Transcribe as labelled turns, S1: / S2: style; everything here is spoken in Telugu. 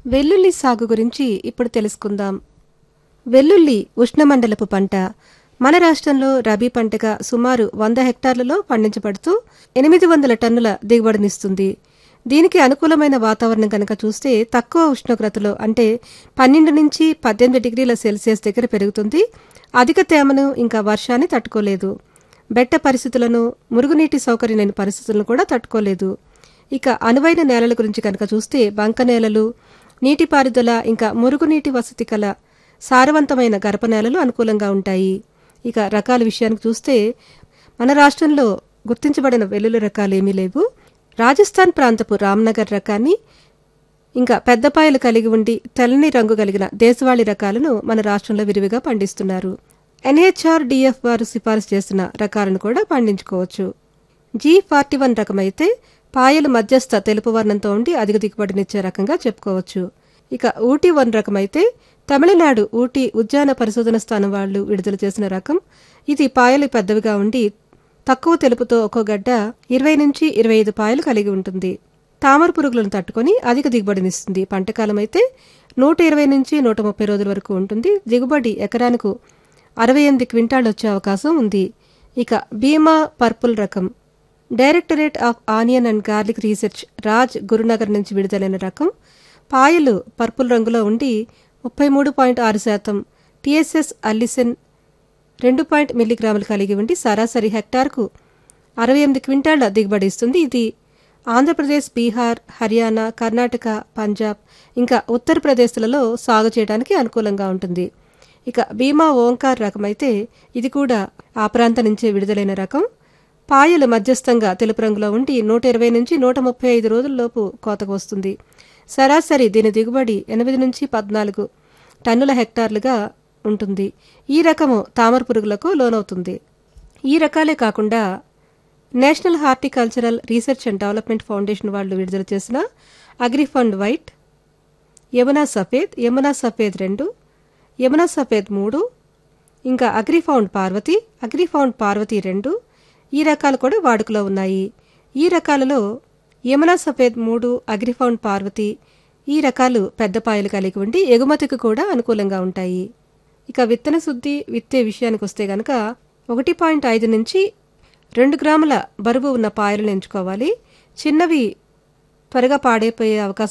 S1: వెల్లుల్లి సాగు గురించి ఇప్పుడు తెలుసుకుందాం వెల్లుల్లి ఉష్ణమండలపు పంట మన రాష్ట్రంలో రబీ పంటగా సుమారు వంద హెక్టార్లలో పండించబడుతూ ఎనిమిది వందల టన్నుల దిగుబడినిస్తుంది దీనికి అనుకూలమైన వాతావరణం కనుక చూస్తే తక్కువ ఉష్ణోగ్రతలో అంటే పన్నెండు నుంచి పద్దెనిమిది డిగ్రీల సెల్సియస్ దగ్గర పెరుగుతుంది అధిక తేమను ఇంకా వర్షాన్ని తట్టుకోలేదు బెట్ట పరిస్థితులను మురుగునీటి సౌకర్యం లేని పరిస్థితులను కూడా తట్టుకోలేదు ఇక అనువైన నేలల గురించి కనుక చూస్తే బంక నేలలు నీటిపారుదల ఇంకా మురుగునీటి వసతి కల సారవంతమైన గరప నేలలు అనుకూలంగా ఉంటాయి ఇక రకాల విషయానికి చూస్తే మన రాష్ట్రంలో గుర్తించబడిన వెల్లుల్లి రకాలు ఏమీ లేవు రాజస్థాన్ ప్రాంతపు రామ్నగర్ రకాన్ని ఇంకా పెద్దపాయలు కలిగి ఉండి తెల్లని రంగు కలిగిన దేశవాళీ రకాలను మన రాష్ట్రంలో విరివిగా పండిస్తున్నారు ఎన్హెచ్ఆర్ డిఎఫ్ వారు సిఫారసు చేసిన రకాలను కూడా పండించుకోవచ్చు జీ ఫార్టీ వన్ రకమైతే పాయలు మధ్యస్థ తెలుపు వర్ణంతో ఉండి అధిక దిగుబడినిచ్చే రకంగా చెప్పుకోవచ్చు ఇక ఊటీ వన్ రకమైతే తమిళనాడు ఊటీ ఉద్యాన పరిశోధన స్థానం వాళ్ళు విడుదల చేసిన రకం ఇది పాయలు పెద్దవిగా ఉండి తక్కువ తెలుపుతో ఒక్కో గడ్డ ఇరవై నుంచి ఇరవై ఐదు పాయలు కలిగి ఉంటుంది తామర పురుగులను తట్టుకొని అధిక దిగుబడినిస్తుంది పంటకాలం అయితే నూట ఇరవై నుంచి నూట ముప్పై రోజుల వరకు ఉంటుంది దిగుబడి ఎకరానికి అరవై ఎనిమిది క్వింటాళ్ళు వచ్చే అవకాశం ఉంది ఇక బీమా పర్పుల్ రకం directorate of onion and garlic research Rajgurunagar నుంచి విడుదలైన రకం పాయలు పర్పుల్ రంగులో ఉండి ముప్పై మూడు పాయింట్ ఆరు శాతం టీఎస్ఎస్ అల్లిసెన్ రెండు పాయింట్ మిల్లీగ్రాములు కలిగి ఉండి సరాసరి హెక్టార్కు అరవై ఎనిమిది క్వింటాళ్ల దిగుబడి ఇస్తుంది ఇది ఆంధ్రప్రదేశ్ బీహార్ హర్యానా కర్ణాటక పంజాబ్ ఇంకా ఉత్తరప్రదేశ్లలో సాగు చేయడానికి అనుకూలంగా ఉంటుంది ఇక భీమా ఓంకార్ రకమైతే ఇది కూడా ఆ ప్రాంతం నుంచే విడుదలైన రకం పాయలు మధ్యస్థంగా తెలుపు రంగులో ఉండి నూట ఇరవై నుంచి నూట ముప్పై ఐదు రోజుల్లోపు కోతకు వస్తుంది సరాసరి దీని దిగుబడి ఎనిమిది నుంచి పద్నాలుగు టన్నుల హెక్టార్లుగా ఉంటుంది ఈ రకము తామర పురుగులకు లోనవుతుంది ఈ రకాలే కాకుండా national horticultural research and development foundation వాళ్ళు విడుదల చేసిన అగ్రిఫండ్ వైట్ యమునా సఫేద్ యమునా సఫేద్ రెండు యమునా సఫేద్ మూడు ఇంకా అగ్రిఫౌండ్ పార్వతి అగ్రిఫౌండ్ పార్వతి రెండు ఈ రకాలు కూడా వాడుకలో ఉన్నాయి ఈ రకాలలో యమునా సఫేద్ మూడు అగ్రిఫౌండ్ పార్వతి ఈ రకాలు పెద్ద పాయలు కలిగి ఉండి ఎగుమతికి కూడా అనుకూలంగా ఉంటాయి ఇక విత్తన శుద్ధి విత్తే విషయానికి వస్తే గనక ఒకటి పాయింట్ ఐదు నుంచి రెండు గ్రాముల బరువు ఉన్న పాయలను ఎంచుకోవాలి చిన్నవి త్వరగా పాడైపోయే అవకాశం